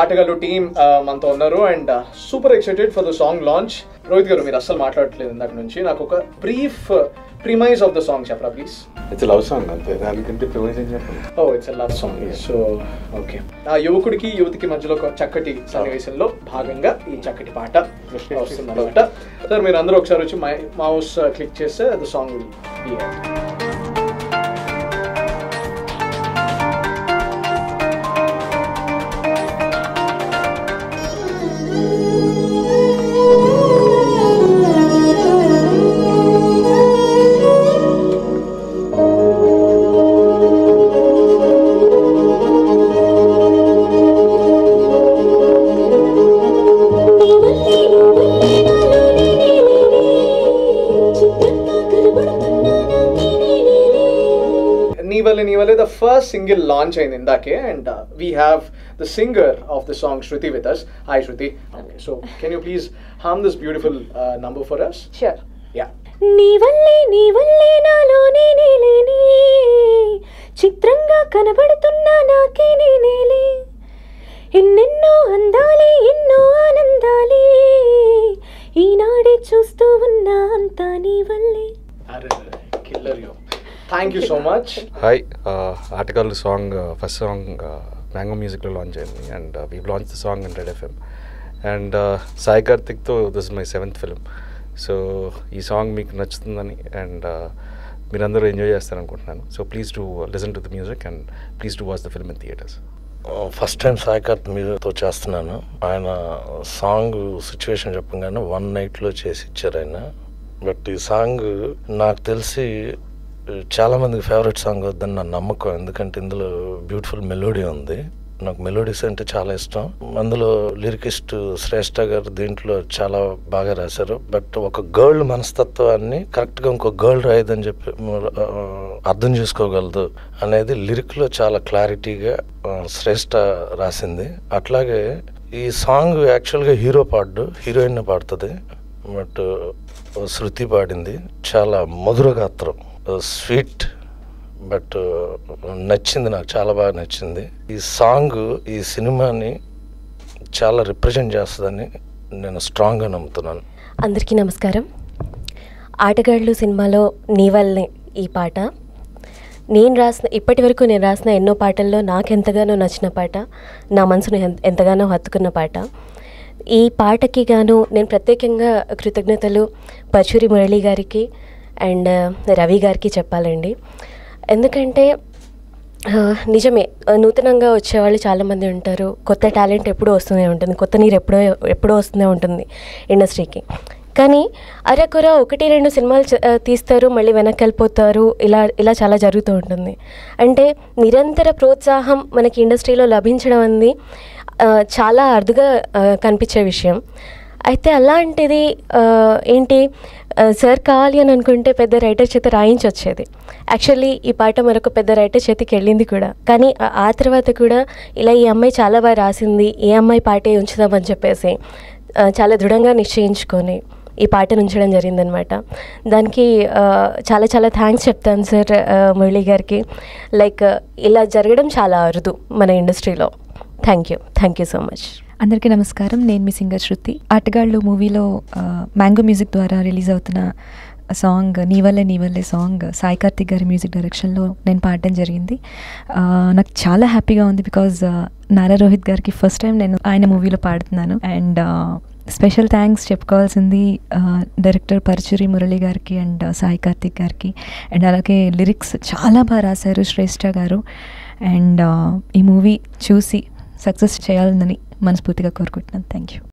ఆటగాళ్ళు టీమ్ మనతో ఉన్నారు and super excited for the song launch Rohit garu మీరు అస్సలు మాట్లాడట్లేదు ఇందాక నుంచి నాకు ఒక brief premise of the song చెప్పరా ప్లీజ్ ఇట్స్ లవ్ సాంగ్ అంతే దానికంటే ప్రిమైజ్ ఏం చెప్పండి oh it's love song so okay ఆ యువకుడికి యువతికి మధ్యలో ఒక చక్కటి సన్నివేశంలో భాగంగా ఈ చక్కటి పాట వస్తుందన్నమాట సార్ మీరు అందరూ ఒకసారి వచ్చి మౌస్ క్లిక్ చేస్తే the song will be Neevalle Neevalle the first single launch అయింది ఇందాకే and we have the singer of the song Shruti with us hi Shruti so can you please hum this beautiful number for us sure yeah నీ వల్లే నీ వల్లే నాలో నేనే లేనే చిత్రంగా కనబడుతున్నా నాకే నేనేలే ఎన్నెన్నో అందాలే ఎన్నో ఆనందాలే ఈనాడే చూస్తూ ఉన్నా అంతా నీ వల్లే అరే killer you thank you so much hi Aatagallu song first song Mango మ్యూజిక్లో లాంచ్ అయింది and we launch the song in Red FM and Sai కార్తిక్తో this my seventh film so ఈ సాంగ్ మీకు నచ్చుతుందని అండ్ మీరందరూ ఎంజాయ్ చేస్తారనుకుంటున్నాను so please to listen to the music and please to watch the film in theatres first time సాయికార్త్ మీతో చేస్తున్నాను ఆయన సాంగ్ సిచ్యువేషన్ చెప్పగానే వన్ నైట్లో చేసి ఇచ్చారు ఆయన బట్ ఈ సాంగ్ నాకు తెలిసి చాలా మందికి ఫేవరెట్ సాంగ్ వద్దని నా నమ్మకం ఎందుకంటే ఇందులో బ్యూటిఫుల్ మెలోడీ ఉంది నాకు మెలోడీస్ అంటే చాలా ఇష్టం అందులో లిరికిస్ట్ శ్రేష్ఠ గారు దీంట్లో చాలా బాగా రాశారు బట్ ఒక గర్ల్ మనస్తత్వాన్ని కరెక్ట్గా ఇంకో గర్ల్ రాయదని చెప్పి ఆ, అర్థం చేసుకోగలదు అనేది లిరిక్లో చాలా క్లారిటీగా ఆ, శ్రేష్ఠ రాసింది అట్లాగే ఈ సాంగ్ యాక్చువల్గా హీరో పాడు హీరోయిన్ పాడుతుంది బట్ శృతి పాడింది చాలా మధుర గాత్రం స్వీట్ బట్ నచ్చింది నాకు చాలా బాగా నచ్చింది ఈ సాంగ్ ఈ సినిమాని చాలా రిప్రజెంట్ చేస్తుందని నేను స్ట్రాంగ్గా నమ్ముతున్నాను అందరికీ నమస్కారం ఆటగాళ్ళు సినిమాలో నీ వల్లే ఈ పాట నేను రాసిన ఇప్పటి వరకు నేను రాసిన ఎన్నో పాటల్లో నాకు ఎంతగానో నచ్చిన పాట నా మనసును ఎన్- ఎంతగానో హత్తుకున్న పాట ఈ పాటకి గాను నేను ప్రత్యేకంగా కృతజ్ఞతలు పచూరి మురళి గారికి అండ్ రవి గారికి చెప్పాలండి ఎందుకంటే ఆ, నిజమే ఆ, నూతనంగా వచ్చేవాళ్ళు చాలామంది ఉంటారు కొత్త టాలెంట్ ఎప్పుడూ వస్తూనే ఉంటుంది కొత్త నీరు ఎప్పుడో ఎప్పుడో వస్తూనే ఉంటుంది ఇండస్ట్రీకి కానీ అరకొర ఒకటి రెండు సినిమాలు చ- ఆ, తీస్తారు మళ్ళీ వెనక్కి వెళ్ళిపోతారు ఇలా ఇలా చాలా జరుగుతూ ఉంటుంది అంటే నిరంతర ప్రోత్సాహం మనకి ఇండస్ట్రీలో లభించడం అనేది ఆ, చాలా అరుదుగా ఆ, కనిపించే విషయం అయితే అలాంటిది ఆ, ఏంటి ఆ, సార్ కావాలి అని అనుకుంటే పెద్ద రైటర్ చేత రాయించొచ్చేది యాక్చువల్లీ ఈ పాట మరొక పెద్ద రైటర్ చేతికి వెళ్ళింది కూడా కానీ ఆ- ఆ తర్వాత కూడా ఇలా ఈ అమ్మాయి చాలా బాగా రాసింది ఏ అమ్మాయి పాటే ఉంచుదామని చెప్పేసి ఆ, చాలా దృఢంగా నిశ్చయించుకొని ఈ పాటను ఉంచడం జరిగిందనమాట దానికి ఆ, చాలా చాలా థ్యాంక్స్ చెప్తాను సార్ ఆ, మురళి గారికి లైక్ ఇలా జరగడం చాలా అరుదు మన ఇండస్ట్రీలో thank you thank you so much అందరికీ నమస్కారం నేను మీ సింగర్ శృతి ఆటగాళ్ళు మూవీలో మ్యాంగో మ్యూజిక్ ద్వారా రిలీజ్ అవుతున్న సాంగ్ నీవల్లే నీవల్లే సాంగ్ సాయి కార్తిక్ గారి మ్యూజిక్ డైరెక్షన్లో నేను పాడడం జరిగింది ఆ, నాకు చాలా హ్యాపీగా ఉంది బికాజ్ నారా రోహిత్ గారికి ఫస్ట్ టైం నేను ఆయన మూవీలో పాడుతున్నాను అండ్ స్పెషల్ థ్యాంక్స్ చెప్పుకోవాల్సింది డైరెక్టర్ పరచూరి మురళి గారికి అండ్ సాయి కార్తిక్ గారికి అండ్ అలాగే లిరిక్స్ చాలా బాగా రాశారు శ్రేష్ఠ గారు అండ్ ఈ మూవీ చూసి సక్సెస్ చేయాలని మనస్ఫూర్తిగా కోరుకుంటున్నాను థ్యాంక్ యూ